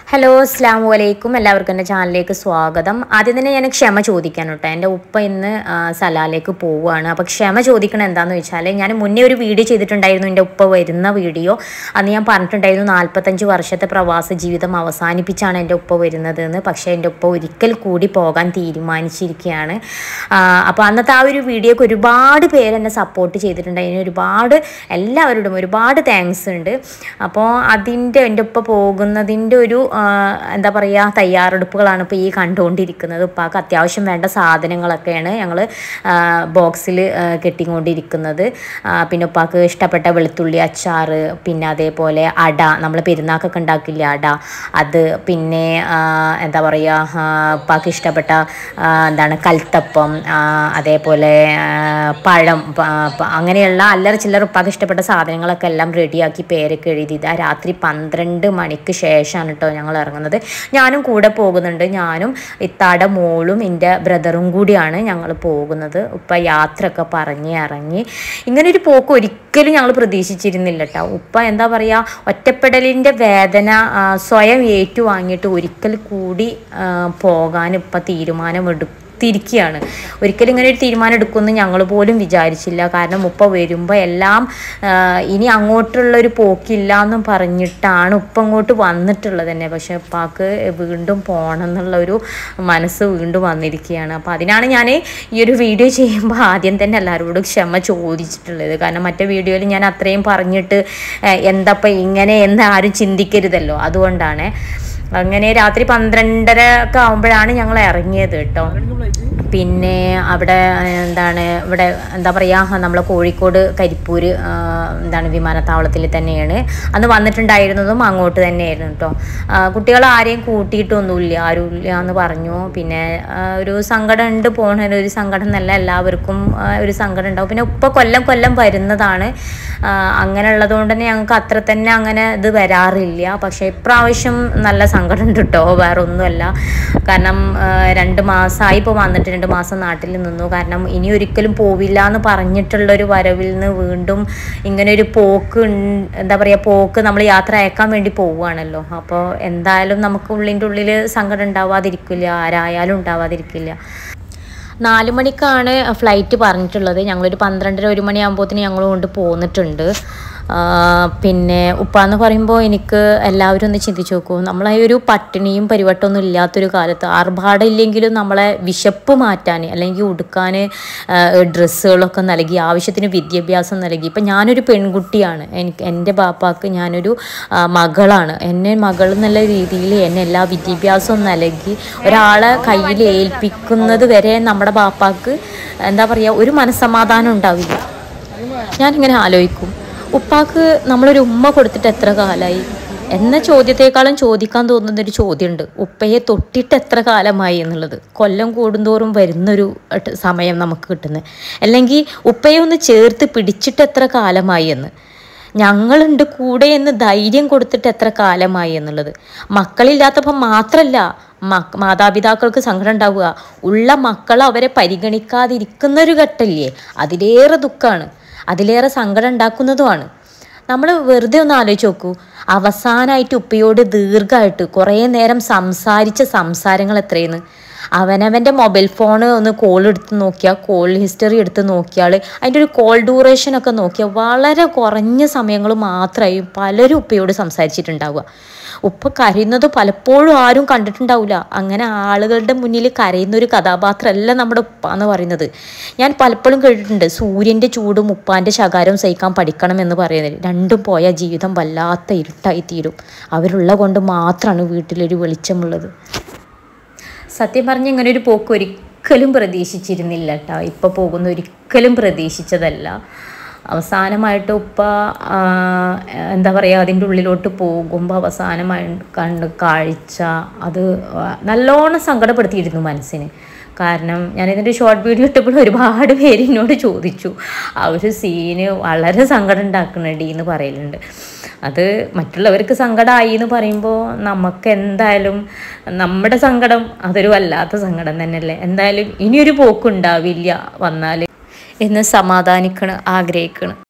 hello അസ്സാം വലൈക്കും എല്ലാവർക്കും എൻ്റെ ചാനലിലേക്ക് സ്വാഗതം ആദ്യം തന്നെ ഞാൻ ക്ഷമ ചോദിക്കാൻ കേട്ടോ എൻ്റെ ഉപ്പ ഇന്ന് ആ, സലാലേക്ക് പോവുകയാണ് അപ്പോൾ ക്ഷമ ചോദിക്കണം എന്താണെന്ന് വെച്ചാൽ ഞാൻ മുന്നേ ഒരു വീഡിയോ ചെയ്തിട്ടുണ്ടായിരുന്നു എൻ്റെ ഉപ്പ വരുന്ന വീഡിയോ അന്ന് ഞാൻ പറഞ്ഞിട്ടുണ്ടായിരുന്നു നാൽപ്പത്തഞ്ച് വർഷത്തെ പ്രവാസ ജീവിതം അവസാനിപ്പിച്ചാണ് എൻ്റെ ഉപ്പ വരുന്നത് എന്ന് പക്ഷേ എൻ്റെ ഉപ്പ ഒരിക്കൽ കൂടി പോകാൻ തീരുമാനിച്ചിരിക്കുകയാണ് ആ, അപ്പോൾ അന്നത്തെ ആ ഒരു വീഡിയോക്ക് ഒരുപാട് പേര് എന്നെ സപ്പോർട്ട് ചെയ്തിട്ടുണ്ട് അതിന് ഒരുപാട് എല്ലാവരോടും ഒരുപാട് താങ്ക്സ് ഉണ്ട് അപ്പോൾ അതിൻ്റെ എൻ്റെ ഉപ്പ പോകുന്നതിൻ്റെ ഒരു ആ, എന്താ പറയുക തയ്യാറെടുപ്പുകളാണ് ഇപ്പോൾ ഈ കണ്ടുകൊണ്ടിരിക്കുന്നത് ഉപ്പാക്ക് അത്യാവശ്യം വേണ്ട സാധനങ്ങളൊക്കെയാണ് ഞങ്ങൾ ബോക്സിൽ കെട്ടിക്കൊണ്ടിരിക്കുന്നത് ആ, പിന്നെ ഉപ്പാക്ക് ഇഷ്ടപ്പെട്ട വെളുത്തുള്ളി അച്ചാർ പിന്നെ അതേപോലെ അട നമ്മൾ പെരുന്നാക്കൊക്കെ ഉണ്ടാക്കില്ലേ അട അത് പിന്നെ ആ, എന്താ പറയുക ഉപ്പാക്ക് ഇഷ്ടപ്പെട്ട ആ, എന്താണ് കൽത്തപ്പം ആ, അതേപോലെ ആ, പഴം പ- പ- അങ്ങനെയുള്ള അല്ലറ ചില്ലറ ഉപ്പാക്ക് ഇഷ്ടപ്പെട്ട സാധനങ്ങളൊക്കെ എല്ലാം റെഡിയാക്കി പേരൊക്കെ എഴുതി ഇതാ രാത്രി പന്ത്രണ്ട് മണിക്ക് ശേഷമാണ് കേട്ടോ ഞങ്ങൾ ഇറങ്ങുന്നത് ഞാനും കൂടെ പോകുന്നുണ്ട് ഞാനും ഇത്താടെ മോളും എൻ്റെ ബ്രദറും കൂടിയാണ് ഞങ്ങൾ പോകുന്നത് ഉപ്പ യാത്രയൊക്കെ പറഞ്ഞ് ഇറങ്ങി ഇങ്ങനെ ഒരു പോക്ക് ഒരിക്കലും ഞങ്ങൾ പ്രതീക്ഷിച്ചിരുന്നില്ല കേട്ടോ ഉപ്പ എന്താ പറയുക ഒറ്റപ്പെടലിൻ്റെ വേദന ആ, സ്വയം ഏറ്റുവാങ്ങിയിട്ട് ഒരിക്കൽ കൂടി ആ, പോകാൻ ഇപ്പം തീരുമാനമെടുക്കും തിരിക്കുകയാണ് ഒരിക്കലും ഇങ്ങനെ ഒരു തീരുമാനം എടുക്കുമെന്ന് ഞങ്ങൾ പോലും വിചാരിച്ചില്ല കാരണം ഉപ്പ വരുമ്പോൾ എല്ലാം ആ, ഇനി അങ്ങോട്ടുള്ള ഒരു പോക്കില്ല എന്നും പറഞ്ഞിട്ടാണ് ഉപ്പ അങ്ങോട്ട് വന്നിട്ടുള്ളത് തന്നെ പക്ഷെ ഉപ്പാക്ക് വീണ്ടും പോകണം എന്നുള്ള ഒരു മനസ്സ് വീണ്ടും വന്നിരിക്കുകയാണ് അപ്പോൾ അതിനാണ് ഞാൻ ഈ ഒരു വീഡിയോ ചെയ്യുമ്പോൾ ആദ്യം തന്നെ എല്ലാവരോടും ക്ഷമ ചോദിച്ചിട്ടുള്ളത് കാരണം മറ്റേ വീഡിയോയിൽ ഞാൻ അത്രയും പറഞ്ഞിട്ട് എന്തപ്പം ഇങ്ങനെ എന്ന് ആരും ചിന്തിക്കരുതല്ലോ അതുകൊണ്ടാണ് അങ്ങനെ രാത്രി പന്ത്രണ്ടര ഒക്കെ ആകുമ്പോഴാണ് ഞങ്ങൾ ഇറങ്ങിയത് കേട്ടോ പിന്നെ അവിടെ എന്താണ് ഇവിടെ എന്താ പറയുക നമ്മളെ കോഴിക്കോട് കരിപ്പൂർ ആ, എന്താണ് വിമാനത്താവളത്തിൽ തന്നെയാണ് അന്ന് വന്നിട്ടുണ്ടായിരുന്നതും അങ്ങോട്ട് തന്നെയായിരുന്നു കേട്ടോ കുട്ടികൾ ആരെയും കൂട്ടിയിട്ടൊന്നുമില്ല ആരും ഇല്ല എന്ന് പറഞ്ഞു പിന്നെ ആ, ഒരു സങ്കടം ഉണ്ട് പോണ ഒരു സങ്കടം എന്നല്ല എല്ലാവർക്കും ആ, ഒരു സങ്കടം ഉണ്ടാവും പിന്നെ ഉപ്പ കൊല്ലം കൊല്ലം വരുന്നതാണ് ആ, അങ്ങനെ ഉള്ളതുകൊണ്ട് തന്നെ ഞങ്ങൾക്ക് അത്ര തന്നെ അങ്ങനെ ഇത് വരാറില്ല പക്ഷേ ഇപ്രാവശ്യം നല്ല സങ്കടം ഉണ്ട് കേട്ടോ വേറെ ഒന്നുമല്ല കാരണം ആ, രണ്ട് മാസമായി ഇപ്പോൾ വന്നിട്ട് രണ്ട് മാസം നാട്ടിൽ നിന്നു കാരണം ഇനി ഒരിക്കലും പോവില്ല എന്ന് പറഞ്ഞിട്ടുള്ളൊരു വരവിൽ നിന്ന് വീണ്ടും ഇങ്ങനെ ഒരു പോക്ക് ഉൺ- എന്താ പറയുക പോക്ക് നമ്മൾ യാത്ര അയക്കാൻ വേണ്ടി പോവുകയാണല്ലോ അപ്പോൾ എന്തായാലും നമുക്ക് ഉള്ളിൻ്റെ ഉള്ളിൽ സങ്കടം ഉണ്ടാവാതിരിക്കില്ല ആരായാലും ഉണ്ടാവാതിരിക്കില്ല നാല് മണിക്കാണ് ഫ്ലൈറ്റ് പറഞ്ഞിട്ടുള്ളത് ഞങ്ങളൊരു പന്ത്രണ്ടര ഒരു മണിയാകുമ്പോഴത്തേന് ഞങ്ങൾ കൊണ്ട് പോന്നിട്ടുണ്ട് ആ, പിന്നെ ഉപ്പ എന്ന് പറയുമ്പോൾ എനിക്ക് എല്ലാവരും ഒന്ന് ചിന്തിച്ച് നോക്കൂ നമ്മളെ ഒരു പട്ടിണിയും പരിവട്ടമൊന്നും ഇല്ലാത്തൊരു കാലത്ത് ആർഭാടമില്ലെങ്കിലും നമ്മളെ വിശപ്പ് മാറ്റാൻ അല്ലെങ്കിൽ ഉടുക്കാൻ ഡ്രസ്സുകളൊക്കെ നൽകി ആവശ്യത്തിന് വിദ്യാഭ്യാസം നൽകി ഇപ്പം ഞാനൊരു പെൺകുട്ടിയാണ് എനിക്ക് എൻ്റെ ബാപ്പാക്ക് ഞാനൊരു ആ, മകളാണ് എന്നെ മകൾ എന്നുള്ള രീതിയിൽ എന്നെ എല്ലാ വിദ്യാഭ്യാസവും നൽകി ഒരാളെ കയ്യിൽ ഏൽപ്പിക്കുന്നത് വരെ നമ്മുടെ ബാപ്പാക്ക് എന്താ പറയുക ഒരു മനസ്സമാധാനം ഉണ്ടാവില്ല ഞാനിങ്ങനെ ആലോചിക്കും ഉപ്പാക്ക് നമ്മളൊരു ഉമ്മ കൊടുത്തിട്ട് എത്ര കാലമായി എന്ന ചോദ്യത്തെക്കാളും ചോദിക്കാൻ തോന്നുന്ന ഒരു ചോദ്യമുണ്ട് ഉപ്പയെ തൊട്ടിട്ട് എത്ര കാലമായി എന്നുള്ളത് കൊല്ലം കൂടുന്തോറും വരുന്നൊരു ട്ട് സമയം നമുക്ക് കിട്ടുന്നത് അല്ലെങ്കിൽ ഉപ്പയെ ഒന്ന് ചേർത്ത് പിടിച്ചിട്ട് എത്ര കാലമായി എന്ന് ഞങ്ങളുണ്ട് കൂടെ എന്ന് ധൈര്യം കൊടുത്തിട്ട് എത്ര കാലമായി എന്നുള്ളത് മക്കളില്ലാത്തപ്പം മാത്രമല്ല മ- മാതാപിതാക്കൾക്ക് സങ്കടം ഉണ്ടാവുക ഉള്ള മക്കൾ അവരെ പരിഗണിക്കാതിരിക്കുന്ന ഒരു ഘട്ടമില്ലേ അതിലേറെ ദുഃഖമാണ് അതിലേറെ സങ്കടം ഉണ്ടാക്കുന്നതുമാണ് നമ്മൾ വെറുതെ ഒന്ന് ആലോചിച്ച് നോക്കൂ അവസാനമായിട്ട് ഉപ്പയോട് ദീർഘമായിട്ട് കുറേ നേരം സംസാരിച്ച സംസാരങ്ങൾ എത്രയെന്ന് അവനവൻ്റെ മൊബൈൽ ഫോൺ ഒന്ന് കോൾ എടുത്ത് നോക്കിയാൽ കോൾ ഹിസ്റ്ററി എടുത്ത് നോക്കിയാൽ അതിൻ്റെ ഒരു കോൾ ഡ്യൂറേഷൻ ഒക്കെ നോക്കിയാൽ വളരെ കുറഞ്ഞ സമയങ്ങൾ മാത്രമായി പലരും ഉപ്പയോട് സംസാരിച്ചിട്ടുണ്ടാവുക ഉപ്പ കരയുന്നത് പലപ്പോഴും ആരും കണ്ടിട്ടുണ്ടാവില്ല അങ്ങനെ ആളുകളുടെ മുന്നിൽ കരയുന്ന ഒരു കഥാപാത്രമല്ല നമ്മുടെ ഉപ്പ എന്ന് പറയുന്നത് ഞാൻ പലപ്പോഴും കേട്ടിട്ടുണ്ട് സൂര്യൻ്റെ ചൂടും ഉപ്പാൻ്റെ ശകാരവും സഹിക്കാൻ പഠിക്കണം എന്ന് പറയുന്നത് രണ്ടും പോയ ജീവിതം വല്ലാത്ത ഇരുട്ടായി തീരും അവരുള്ള കൊണ്ട് മാത്രമാണ് വീട്ടിലൊരു വെളിച്ചമുള്ളത് സത്യം പറഞ്ഞ ഇങ്ങനെ ഒരു പോക്ക് ഒരിക്കലും പ്രതീക്ഷിച്ചിരുന്നില്ല കേട്ടോ ഇപ്പോൾ പോകുന്ന ഒരിക്കലും പ്രതീക്ഷിച്ചതല്ല അവസാനമായിട്ട് ഉപ്പ ആ, എന്താ പറയുക അതിൻ്റെ ഉള്ളിലോട്ട് പോകുമ്പോൾ അവസാനമായി കണ്ട് കാഴ്ച അത് നല്ലോണം സങ്കടപ്പെടുത്തിയിരുന്നു മനസ്സിന് കാരണം ഞാനിതിൻ്റെ ഷോർട്ട് വീഡിയോ ഇട്ടപ്പോൾ ഒരുപാട് പേര് എന്നോട് ചോദിച്ചു ആ ഒരു സീന് വളരെ സങ്കടം ഉണ്ടാക്കണടി എന്ന് പറയലുണ്ട് അത് മറ്റുള്ളവർക്ക് സങ്കടമായി എന്ന് പറയുമ്പോൾ നമുക്ക് എന്തായാലും നമ്മുടെ സങ്കടം അതൊരു വല്ലാത്ത സങ്കടം തന്നെയല്ലേ എന്തായാലും ഇനിയൊരു പോക്കുണ്ടാവില്ല വന്നാൽ എന്ന് സമാധാനിക്കണം ആഗ്രഹിക്കണം